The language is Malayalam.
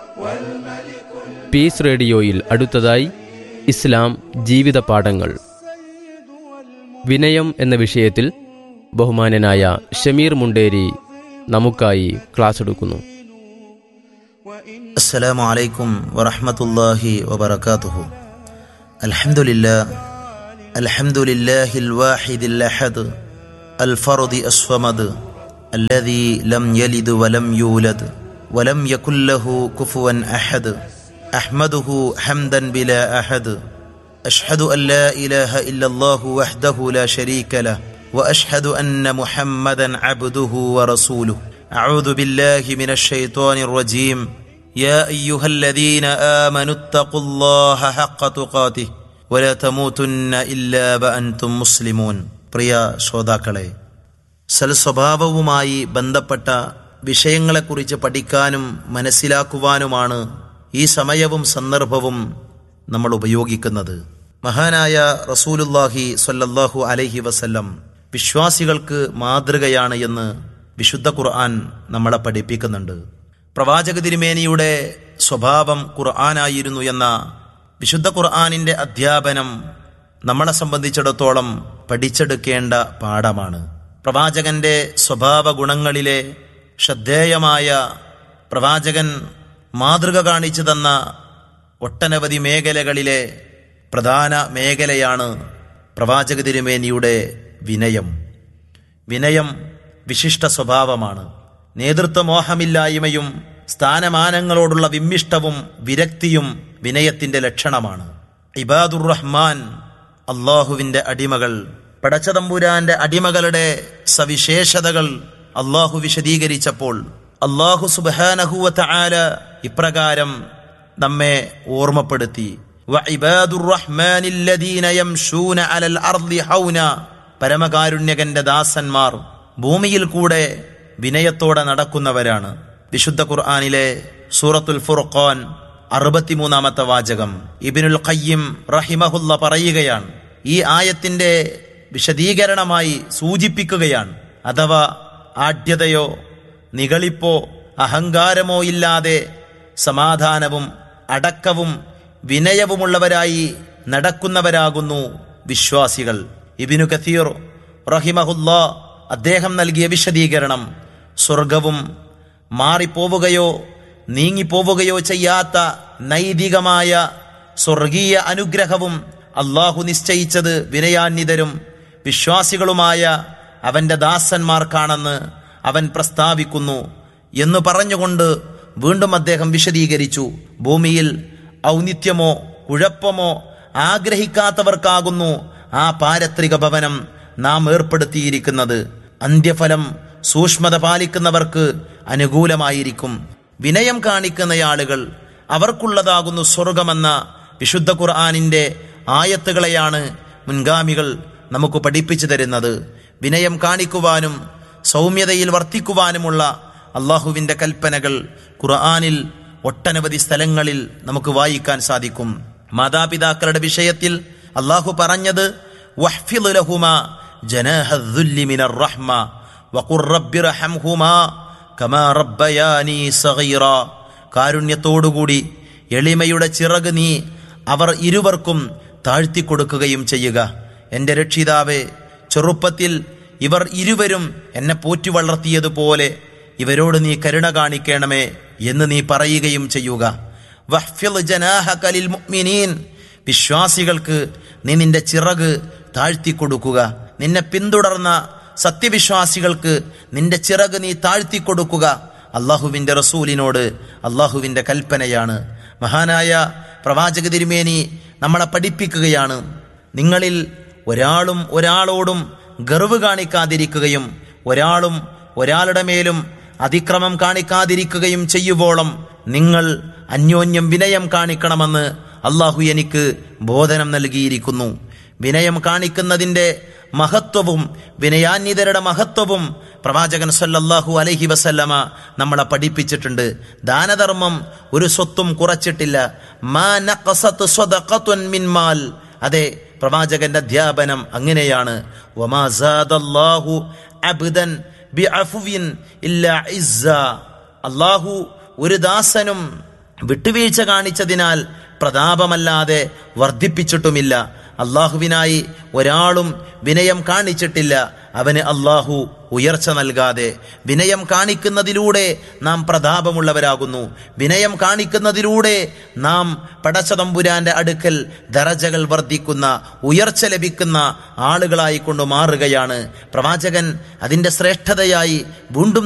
പീസ് റേഡിയോയിൽ അടുത്തതായി ഇസ്ലാം ജീവിത പാഠങ്ങൾ വിനയം എന്ന വിഷയത്തിൽ ബഹുമാനനായ ഷമീർ മുണ്ടേരി നമുക്കായി ക്ലാസ് എടുക്കുന്നു السلام عليكم ورحمة الله وبركاته الحمد لله الحمد لله الواحد الأحد الفرد الصمد الذي لم يلد ولم يولد ولم يكن له كفوا أحد أحمده حمدا بلا أحد أشهد أن لا إله إلا الله وحده لا شريك له وأشهد أن محمدا عبده ورسوله أعوذ بالله من الشيطان الرجيم يا أيها الذين آمنوا اتقوا الله حق تقاته ولا تموتن إلا وأنتم مسلمون പ്രിയ ശ്രോതാക്കളെ സൽസ്വഭാവവുമായി ബന്ധപ്പെട്ട വിഷയങ്ങളെക്കുറിച്ച് പഠിക്കാനും മനസ്സിലാക്കുവാനുമാണ് ഈ സമയവും സന്ദർഭവും നമ്മൾ ഉപയോഗിക്കുന്നത് മഹാനായ റസൂലുല്ലാഹി സ്വല്ലല്ലാഹു അലൈഹി വസല്ലം വിശ്വാസികൾക്ക് മാതൃകയാണ് എന്ന് വിശുദ്ധ ഖുർആൻ നമ്മളെ പഠിപ്പിക്കുന്നുണ്ട് പ്രവാചക തിരുമേനിയുടെ സ്വഭാവം ഖുർആനായിരുന്നു എന്ന വിശുദ്ധ ഖുർആാനിന്റെ അധ്യാപനം നമ്മളെ സംബന്ധിച്ചിടത്തോളം പഠിച്ചെടുക്കേണ്ട പാഠമാണ് പ്രവാചകന്റെ സ്വഭാവ ഗുണങ്ങളിലെ ശ്രദ്ധേയമായ പ്രവാചകൻ മാതൃക കാണിച്ചു തന്ന ഒട്ടനവധി മേഖലകളിലെ പ്രധാന മേഖലയാണ് പ്രവാചക തിരുമേനിയുടെ വിനയം വിനയം വിശിഷ്ട സ്വഭാവമാണ് നേതൃത്വമോഹമില്ലായ്മയും സ്ഥാനമാനങ്ങളോടുള്ള വിമ്മിഷ്ടവും വിരക്തിയും വിനയത്തിന്റെ ലക്ഷണമാണ് ഇബാദുർ റഹ്മാൻ അള്ളാഹുവിന്റെ അടിമകൾ പടച്ചതമ്പുരാന്റെ അടിമകളുടെ സവിശേഷതകൾ അള്ളാഹു വിശദീകരിച്ചപ്പോൾ അള്ളാഹു സുബാനഹുവ ആല ഇപ്രകാരം നമ്മെ ഓർമ്മപ്പെടുത്തി വഇബാദുർ റഹ്മാനില്ലദീന യംശൂന അലൽ അർളി ഹൗന പരമകാരുണ്യകന്റെ ദാസന്മാർ ഭൂമിയിൽ കൂടെ വിനയത്തോടെ നടക്കുന്നവരാണ് വിശുദ്ധ ഖുർആാനിലെ സൂറത്തുൽ ഫുർഖാൻ അറുപത്തിമൂന്നാമത്തെ വാചകം ഇബിനുൽ ഖയ്യിം റഹിമഹുല്ല പറയുകയാണ് ഈ ആയത്തിന്റെ വിശദീകരണമായി സൂചിപ്പിക്കുകയാണ് അഥവാ ആഢ്യതയോ നികളിപ്പോ അഹങ്കാരമോ ഇല്ലാതെ സമാധാനവും അടക്കവും വിനയവുമുള്ളവരായി നടക്കുന്നവരാകുന്നു വിശ്വാസികൾ ഇബിനു കത്തീർ റഹിമഹുല്ല അദ്ദേഹം നൽകിയ വിശദീകരണം സ്വർഗവും മാറിപ്പോവുകയോ നീങ്ങിപ്പോവുകയോ ചെയ്യാത്ത നൈതികമായ സ്വർഗീയ അനുഗ്രഹവും അള്ളാഹു നിശ്ചയിച്ചത് വിനയാന്വിതരും വിശ്വാസികളുമായ അവന്റെ ദാസന്മാർക്കാണെന്ന് അവൻ പ്രസ്താവിക്കുന്നു എന്ന് പറഞ്ഞുകൊണ്ട് വീണ്ടും അദ്ദേഹം വിശദീകരിച്ചു ഭൂമിയിൽ ഔന്നിത്യമോ കുഴപ്പമോ ആഗ്രഹിക്കാത്തവർക്കാകുന്നു ആ പാരത്രിക ഭവനം നാം ഏർപ്പെടുത്തിയിരിക്കുന്നത് അന്ത്യഫലം സൂക്ഷ്മത പാലിക്കുന്നവർക്ക് അനുകൂലമായിരിക്കും വിനയം കാണിക്കുന്ന ആളുകൾ അവർക്കുള്ളതാകുന്നു സ്വർഗമെന്ന വിശുദ്ധ ഖുർആാനിന്റെ ആയത്തുകളെയാണ് മുൻഗാമികൾ നമുക്ക് പഠിപ്പിച്ചു തരുന്നത് വിനയം കാണിക്കുവാനും സൗമ്യതയിൽ വർത്തിക്കുവാനുമുള്ള അള്ളാഹുവിന്റെ കൽപ്പനകൾ ഖുർആാനിൽ ഒട്ടനവധി സ്ഥലങ്ങളിൽ നമുക്ക് വായിക്കാൻ സാധിക്കും മാതാപിതാക്കളുടെ വിഷയത്തിൽ അള്ളാഹു പറഞ്ഞത് വഹ്ഫിദ് ലഹുമാ ജനഹദ്ദുല്ലി മിനർ റഹ്മ വഖുർ റബ്ബി റഹംഹുമാ കമാ റബ്ബയാനി സഗീറ കാരുണ്യത്തോടുകൂടി എളിമയുടെ ചിറക് നീ അവർ ഇരുവർക്കും താഴ്ത്തിക്കൊടുക്കുകയും ചെയ്യുക എൻ്റെ രക്ഷിതാവേ ചെറുപ്പത്തിൽ ഇവർ ഇരുവരും എന്നെ പോറ്റി വളർത്തിയതുപോലെ ഇവരോട് നീ കരുണ കാണിക്കണമേ എന്ന് നീ പറയുകയും ചെയ്യുക വഹ്ഫിദ് ജനാഹക ലിൽ മുഅ്മിനീൻ വിശ്വാസികൾക്ക് നീ നിന്റെ ചിറക് താഴ്ത്തിക്കൊടുക്കുക നിന്നെ പിന്തുടർന്ന സത്യവിശ്വാസികൾക്ക് നിന്റെ ചിറക് നീ താഴ്ത്തിക്കൊടുക്കുക അള്ളാഹുവിന്റെ റസൂലിനോട് അള്ളാഹുവിന്റെ കൽപ്പനയാണ് മഹാനായ പ്രവാചക തിരുമേനി നമ്മളെ പഠിപ്പിക്കുകയാണ് നിങ്ങളിൽ ഒരാളും ഒരാളോടും ഗർവ് കാണിക്കാതിരിക്കുകയും ഒരാളും ഒരാളുടെ മേലും അതിക്രമം കാണിക്കാതിരിക്കുകയും ചെയ്യുവോളം നിങ്ങൾ അന്യോന്യം വിനയം കാണിക്കണമെന്ന് അള്ളാഹു എനിക്ക് ബോധനം നൽകിയിരിക്കുന്നു വിനയം കാണിക്കുന്നതിന്റെ മഹത്വവും വിനയാന്വിതരുടെ മഹത്വവും പ്രവാചകൻ സല്ലല്ലാഹു അലൈഹി വസല്ലമ നമ്മളെ പഠിപ്പിച്ചിട്ടുണ്ട് ദാനധർമ്മം ഒരു സ്വത്തും കുറച്ചിട്ടില്ല മാ നഖസത്ത് സ്വദഖത്തുൻ മിൻ മാൽ അതെ പ്രവാചകന്റെ അധ്യാപനം അങ്ങനെയാണ് വമാ സാദല്ലാഹു അബ്ദൻ ബിഅഫ്വിൻ ഇല്ലാ ഇസ്സ അല്ലാഹു ഒരു ദാസനും വിട്ടുവീഴ്ച കാണിച്ചതിനാൽ പ്രതാപമല്ലാതെ വർദ്ധിപ്പിച്ചിട്ടുമില്ല അള്ളാഹുവിനായി ഒരാളും വിനയം കാണിച്ചിട്ടില്ല അവന് അള്ളാഹു ഉയർച്ച നൽകാതെ വിനയം കാണിക്കുന്നതിലൂടെ നാം പ്രതാപമുള്ളവരാകുന്നു വിനയം കാണിക്കുന്നതിലൂടെ നാം പടച്ചതമ്പുരാന്റെ അടുക്കൽ ദറജകൾ വർദ്ധിക്കുന്ന ഉയർച്ച ലഭിക്കുന്ന ആളുകളായി കൊണ്ട് മാറുകയാണ് പ്രവാചകൻ അതിന്റെ ശ്രേഷ്ഠതയായി വീണ്ടും